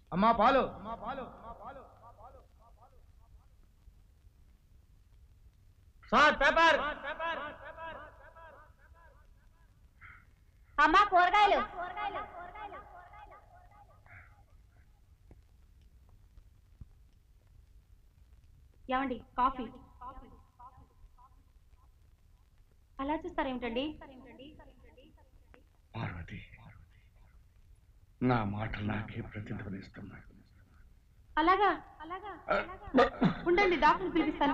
అమ్మా పాలు sir paper అమ్మా కూరగాయలు ఏమండి కాఫీ అలా చూస్తారేమిటండి పార్వతి నా మాటలు నాకే ప్రతిధ్వనిస్తున్నాయి అలాగా అలాగా ఉండండి డాక్టర్ పిలిపిస్తాను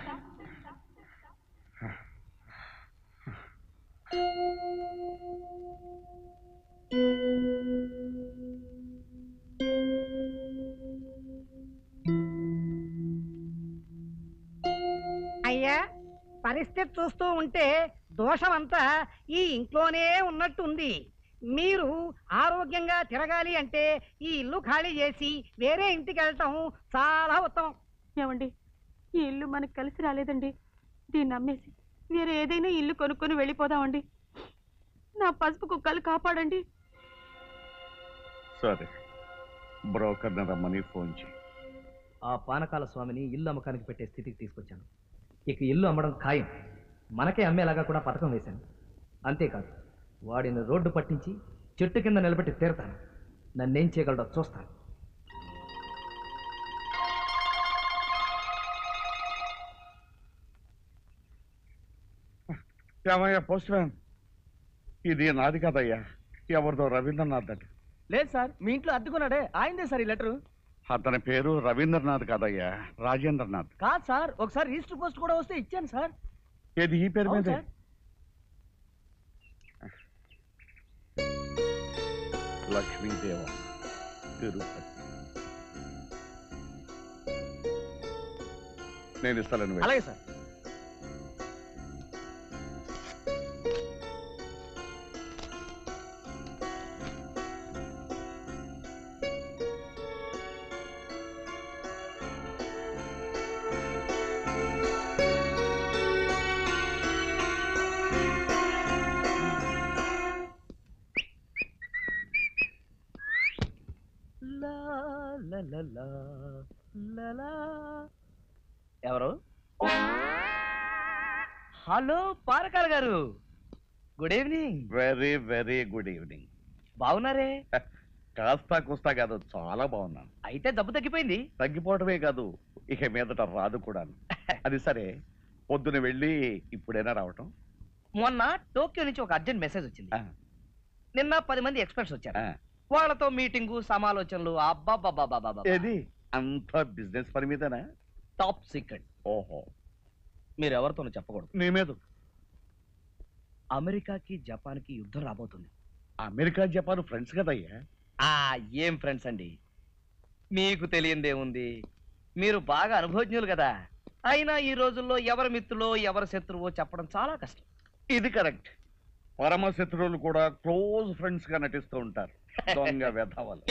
అయ్యా పరిస్థితి చూస్తూ ఉంటే దోషమంతా ఈ ఇంట్లోనే ఉన్నట్టుంది మీరు ఆరోగ్యంగా తిరగాలి అంటే ఈ ఇల్లు ఖాళీ చేసి వేరే ఇంటికి వెళ్ళటం చాలా ఉత్తమం ఏమండి ఈ ఇల్లు మనకు కలిసి రాలేదండి దీన్ని అమ్మేసి వేరే ఏదైనా ఇల్లు కొనుక్కొని వెళ్ళిపోదామండి నా పసుపు కుక్కలు కాపాడండి సరే బ్రోకర్ని రమ్మని ఫోన్ చేయి ఆ పానకాల స్వామిని ఇల్లు అమ్మకానికి పెట్టే స్థితికి తీసుకొచ్చాను ఇక ఇల్లు అమ్మడం ఖాయం మనకే అమ్మేలాగా కూడా పథకం వేశాను అంతేకాదు వాడిని రోడ్డు పట్టించి చెట్టు కింద నిలబెట్టి తీరతాను నన్నేం చేయగలడో చూస్తాను ఏమయ్యా పోస్ట్ మ్యాన్ ఇది నాది కదయ్యా ఎవరిదో రవీంద్రనాథ్ అట లేదు సార్ మీ ఇంట్లో అద్దుకున్నాడే ఆయనదే సార్ ఈ లెటర్ అతని పేరు రవీంద్రనాథ్ కాదయ్యా రాజేంద్రనాథ్ కాదు సార్ ఒకసారి రిజిస్టర్ పోస్ట్ కూడా వస్తే ఇచ్చాను సార్ ఏది ఈ పేరు అవును మీద సార్. లక్ష్మీదేవ తిరుపతి నేను ఇస్తాను అలాగే సార్ లా, లా, లా, లా, లా, లా. ఎవరు హలో పారకాల గారు good evening very very good evening బాగున్నారే కాస్తా కుస్తా కాదు చాలా బాగున్నాను అయితే జబ్బు తగ్గిపోయింది తగ్గిపోవటమే కాదు ఇక మీదట రాదు కూడా అది సరే పొద్దున వెళ్ళి ఇప్పుడైనా రావటం మొన్న టోక్యో నుంచి ఒక అర్జెంట్ మెసేజ్ వచ్చింది ఆ, నిన్న పది మంది ఎక్స్పర్ట్స్ వచ్చారు ఆ. వాళ్ళతో మీటింగు సమాలోచనలు అబ్బాబ్బాబ్బాబ్బా ఏది అంత బిజినెస్ పని మీదనా టాప్ సీక్రెట్ ఓహో మీరు ఎవరితోనూ చెప్పకూడదు నీ మీద అమెరికాకి జపాన్కి యుద్ధం రాబోతుంది అమెరికా జపాన్ ఫ్రెండ్స్ కదయ్యా ఆ ఏం ఫ్రెండ్స్ అండి మీకు తెలియందేముంది మీరు బాగా అనుభవజ్ఞులు కదా అయినా ఈ రోజుల్లో ఎవరి మిత్రులో ఎవరి శత్రువో చెప్పడం చాలా కష్టం ఇది కరెక్ట్ పరమ శత్రువులు కూడా క్లోజ్ ఫ్రెండ్స్ గా నటిస్తూ ఉంటారు దొంగ వెధవలు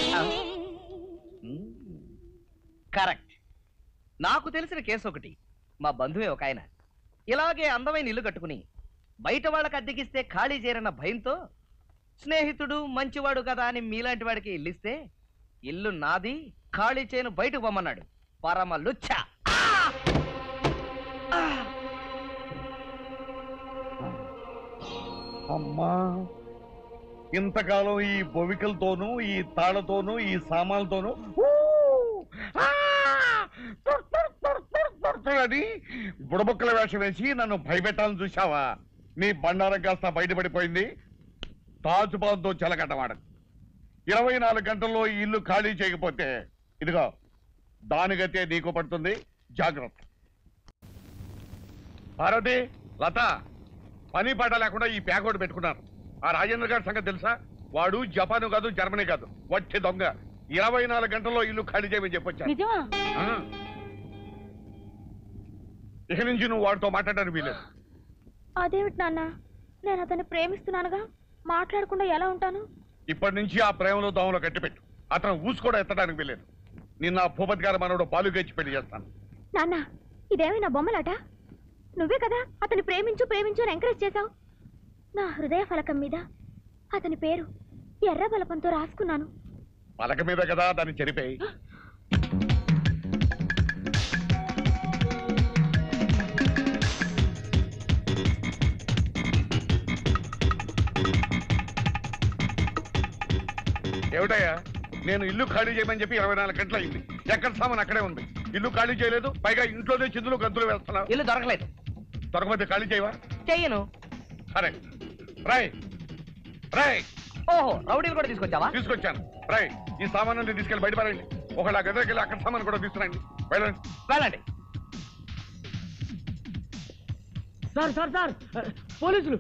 కరెక్ట్ నాకు తెలిసిన కేసు ఒకటి మా బంధువే ఒక ఆయన ఇలాగే అందమైన ఇల్లు కట్టుకుని బయట వాళ్ళకి అద్దెకిస్తే ఖాళీ చేరన్న భయంతో స్నేహితుడు మంచివాడు కదా అని మీలాంటి వాడికి ఇల్లిస్తే ఇల్లు నాది ఖాళీ చేయను బయటకు పొమ్మన్నాడు పరమ లుచ్చ అమ్మా ఇంతకాలం ఈ బొవికలతోనూ ఈ తాళతోనూ ఈ సామాన్లతోనూ ఊ! ఆ! తుర్ తుర్ తుర్ తుర్ తుర్ తుర్ అని బుడబుక్కల వేషం వేసి నన్ను భయపెట్టాలని చూశావా నీ బండారం కాస్త బయటపడిపోయింది తాజుబాన్తో చెలకట్టమాడ ఇరవై నాలుగు గంటల్లో ఈ ఇల్లు ఖాళీ చేయకపోతే ఇదిగో దానిగతే నీకు పడుతుంది జాగ్రత్త పార్వతి లత పని పాట లేకుండా ఈ ప్యాకోడ్ పెట్టుకున్నారు ఆ రాజేంద్ర గారి సంగతి తెలుసా వాడు జపాను కాదు జర్మనీ కాదు వట్టి దొంగ ఇరవై నాలుగు గంటల్లో ఇల్లు ఖాళీ చేయమని చెప్పొచ్చాను నిజమా ఆ. ఇక నుంచి నువ్వు వాడితో మాట్లాడడానికి వీలేదు అదేమిటి నాన్న నేను అతన్ని ప్రేమిస్తున్నానుగా మాట్లాడకుండా ఎలా ఉంటాను ఇప్పటి నుంచి ఆ ప్రేమలో దోమలో కట్టిపెట్టు అతను ఊసు కూడా ఎత్తడానికి వీలేదు నిన్న ఆ భూపతి గారు మనోడు బాలుగచ్చి పెళ్లి చేస్తాను నాన్న ఇదేమైనా బొమ్మలాట నువ్వే కదా అతన్ని ప్రేమించు ప్రేమించు అని ఎంకరేజ్ చేశావు నా హృదయ ఫలకం మీద అతని పేరు ఎర్ర బలపంతో రాసుకున్నాను పలక మీద కదా దాన్ని చెరిపేయి ఏమిటయ్యా నేను ఇల్లు ఖాళీ చేయమని చెప్పి ఇరవై నాలుగు గంటలు అయింది ఎక్కడ సామాన్ అక్కడే ఉంది ఇల్లు ఖాళీ చేయలేదు పైగా ఇంట్లోనే చిందులు గంతులు వేస్తున్నావు ఇల్లు దొరకలేదు దొరకపోతే ఖాళీ చేయవా చెయ్యను సరే రాయ్ రాయ్ ఓహో రౌడీలు కూడా తీసుకొచ్చావా తీసుకొచ్చాను రాయ్ ఈ సామాను తీసుకెళ్ళి బయట పడండి ఒకళ్ళ గదిలోకి వెళ్ళి అక్కడ సామాన్ కూడా తీసుకురండి వెళ్ళండి వెళ్ళండి సార్ సార్ సార్ పోలీసులు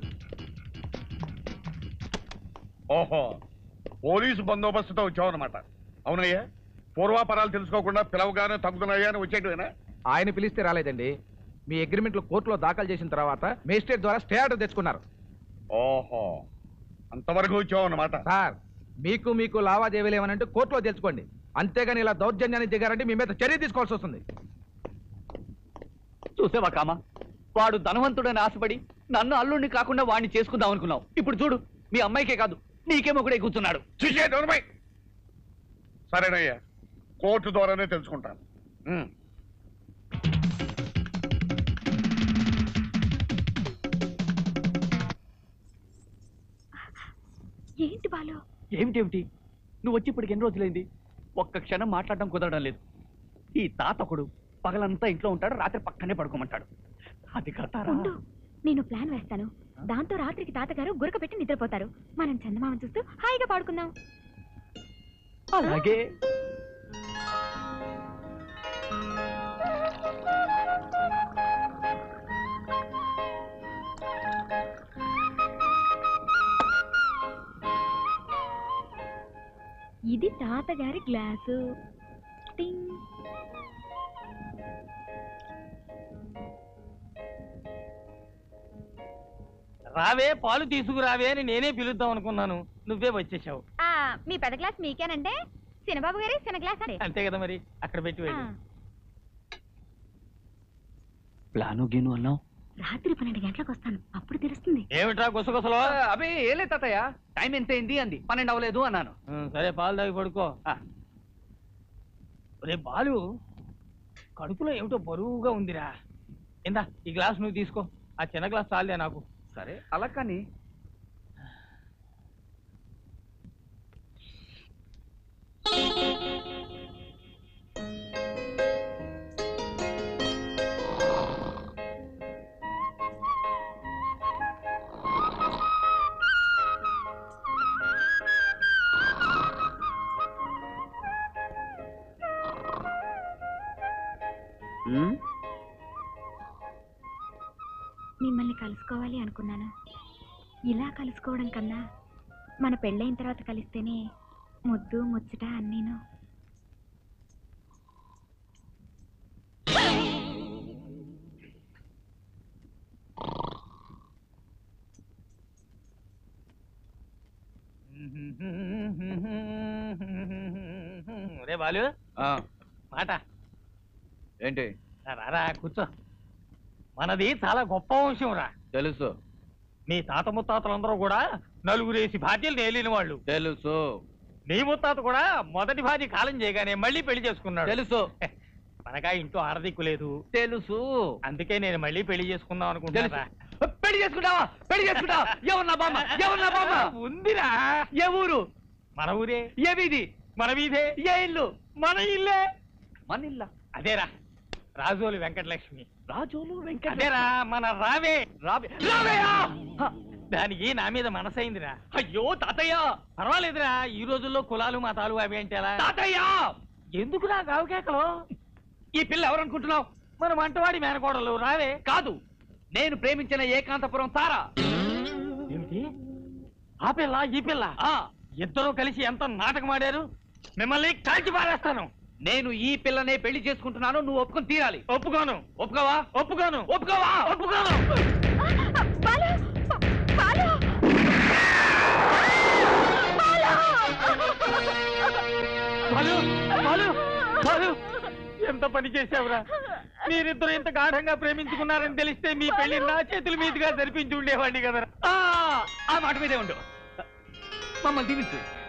ఓహో పోలీసు బందోబస్తుతో వచ్చావన్నమాట అవునయ్యా పూర్వాపరాలు తెలుసుకోకుండా పిలవగానే తగ్గుతున్నాయా అని వచ్చేటివేనా ఆయన పిలిస్తే రాలేదండి మీ అగ్రిమెంట్లు కోర్టులో దాఖలు చేసిన తర్వాత మేజిస్ట్రేట్ ద్వారా స్టే ఆర్డర్ తెచ్చుకున్నారు ఓహో అంతవరకు వచ్చావన్నమాట సార్ మీకు మీకు లావాదేవీలు ఏమనంటే కోర్టులో తెచ్చుకోండి అంతేగాని ఇలా దౌర్జన్యాన్ని దిగారంటే మీ మీద చర్య తీసుకోవాల్సి వస్తుంది చూసావా కామా వాడు ధనవంతుడని ఆశపడి నన్ను అల్లుడిని కాకుండా వాడిని చేసుకుందాం అనుకున్నావు ఇప్పుడు చూడు మీ అమ్మాయికే కాదు నీకేమో కూడా కూర్చున్నాడు చూసే దొరబాయ్ సరేనయ్యా కోర్టు ద్వారానే తెలుసుకుంటాను ఉమ్. ఏంటి బాలు ఏమిటేమిటి నువ్వు వచ్చి ఇప్పటికి ఎన్ని రోజులైంది ఒక్క క్షణం మాట్లాడడం కుదరడం లేదు ఈ తాతకుడు పగలంతా ఇంట్లో ఉంటాడు రాత్రి పక్కనే పడుకోమంటాడు అది కట్టారా ఉండు నేను ప్లాన్ వేస్తాను దాంతో రాత్రికి తాతగారు గురక పెట్టి నిద్రపోతారు మనం చందమామ చూస్తూ హాయిగా పాడుకుందాం అలాగే ఇది తాతగారి గ్లాసు టింగ్. రావే పాలు తీసుకురావే అని నేనే పిలుద్దాం అనుకున్నాను నువ్వే వచ్చేసావు ఆ, మీ పెద్ద గ్లాస్ మీకేనంటే చిన్నబాబు గారి చిన్న గ్లాస్ అండి అంతే కదా మరి అక్కడ పెట్టి ఆ, వెళ్ళు ప్లాను గీను అన్నావు రాత్రి పన్నెండు గంటలకు వస్తాను అప్పుడు తెలుస్తుంది ఏమిట్రా గుసగుసలో అవి ఏలే తాతయ్య టైం ఎంత అయింది అంది పన్నెండు అవ్వలేదు అన్నాను ఉం, సరే పాలు తాగి పడుకో ఆ. రే బాలు కడుపులో ఏమిటో బరువుగా ఉందిరా ఇందా ఈ గ్లాస్ నువ్వు తీసుకో ఆ చిన్న గ్లాస్ చాలే నాకు సరే అలా కానీ మిమ్మల్ని కలుసుకోవాలి అనుకున్నాను ఇలా కలుసుకోవడం కన్నా మన పెళ్ళైన తర్వాత కలిస్తేనే ముద్దు ముచ్చట అన్నీను రే బాలు మాట ఏంటి రా, రారా కూర్చో మనది చాలా గొప్ప వంశం రా తెలుసు నీ తాత ముత్తాతలందరూ కూడా నలుగురేసి భార్యలు నేలిన వాళ్ళు తెలుసు నీ ముత్తాత కూడా మొదటి భార్య కాలం చేయగానే మళ్ళీ పెళ్లి చేసుకున్నాడు తెలుసు మనగా ఇంట్లో ఆరదిక్కు లేదు తెలుసు అందుకే నేను మళ్ళీ పెళ్లి చేసుకుందాం అనుకుంటున్నా పెళ్లి చేసుకుంటావా పెళ్లి చేసుకుంటావా ఎవరు నా బామ్మ ఎవరు నా బామ్మ ఉందిరా ఏ ఊరు మన ఊరే ఏ వీధి మన వీధే ఏ ఇల్లు మన ఇల్లే మన ఇల్లా అదేరా రాజోలి వెంకటలక్ష్మి రాజోలు వెంకట అదేరా మన రావే రాబే రాబేయా హ, దానికి నా మీద మనసైందిరా అయ్యో తాతయ్య పర్వాలేదురా ఈ రోజుల్లో కులాలు మతాలు అవి అంటే ఎలా తాతయ్య ఎందుకు నా గావుకేకలు ఈ పిల్ల ఎవరనుకుంటున్నావు మన వంటవాడి మేనకోడలు రావే కాదు నేను ప్రేమించిన ఏకాంతపురం తారా ఏమిటి ఆ పిల్ల ఈ పిల్ల ఆ ఇద్దరూ కలిసి ఎంత నాటకం ఆడారు మిమ్మల్ని కాల్చి పారేస్తాను నేను ఈ పిల్లనే పెళ్లి చేసుకుంటున్నాను నువ్వు ఒప్పుకొని తీరాలి ఒప్పుకోను ఒప్పుకోవా ఒప్పుకోను ఒప్పుకోవా ఒప్పుకోను బాలు బాలు బాలు బాలు బాలు ఎంత పని చేశావురా మీరిద్దరు ఇంత గాఢంగా ప్రేమించుకున్నారని తెలిస్తే మీ పెళ్లి నా చేతుల మీదుగా జరిపించి ఉండేవాడిని కదరా ఆ, ఆ మాట మీదే ఉండు మమ్మల్ని దీవించు